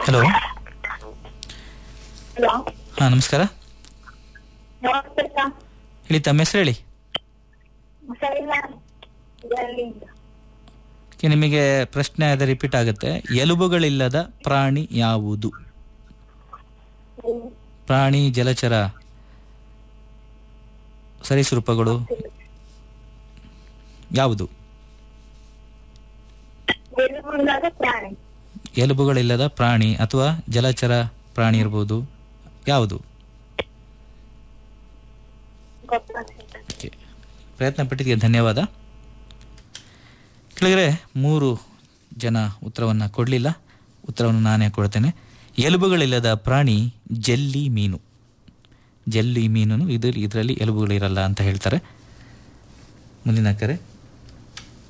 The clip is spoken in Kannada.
ಹಲೋ ಹಲೋ ಹಾಂ ನಮಸ್ಕಾರ ನಮಸ್ತೆ ಸರ್ ಹೇಳಿ ತಮ್ಮ ಹೆಸರು ಹೇಳಿ ಸರಿ ಮ್ಯಾಮ್ ಎಲ್ಲಿಂದ ಓಕೆ, ನಿಮಗೆ ಪ್ರಶ್ನೆ ಅದೇ ರಿಪೀಟ್ ಆಗುತ್ತೆ ಎಲುಬುಗಳಿಲ್ಲದ ಪ್ರಾಣಿ ಯಾವುದು ಪ್ರಾಣಿ ಜಲಚರ ಸರೀಸೃಪಗಳು ಯಾವುದು ಎಲ್ಲಿಂದಾಗ ಪ್ರಾಣಿ ಎಲುಬುಗಳಿಲ್ಲದ ಪ್ರಾಣಿ ಅಥವಾ ಜಲಚರ ಪ್ರಾಣಿ ಇರ್ಬೋದು ಯಾವುದು ಗೊತ್ತಾಗ್ತಿಲ್ಲ ಓಕೆ. ಪ್ರಯತ್ನ ಪಟ್ಟಿದ್ದಕ್ಕೆ ಧನ್ಯವಾದ ಕೆಳಗಡೆ ಮೂರು ಜನ ಉತ್ತರವನ್ನು ಕೊಡಲಿಲ್ಲ ಉತ್ತರವನ್ನು ನಾನೇ ಕೊಡ್ತೇನೆ ಎಲುಬುಗಳಿಲ್ಲದ ಪ್ರಾಣಿ ಜಲ್ಲಿ ಮೀನು ಜಲ್ಲಿ ಮೀನು ಇದು ಇದರಲ್ಲಿ ಎಲುಬುಗಳಿರಲ್ಲ ಅಂತ ಹೇಳ್ತಾರೆ ಮುಂದಿನ ಕರೆ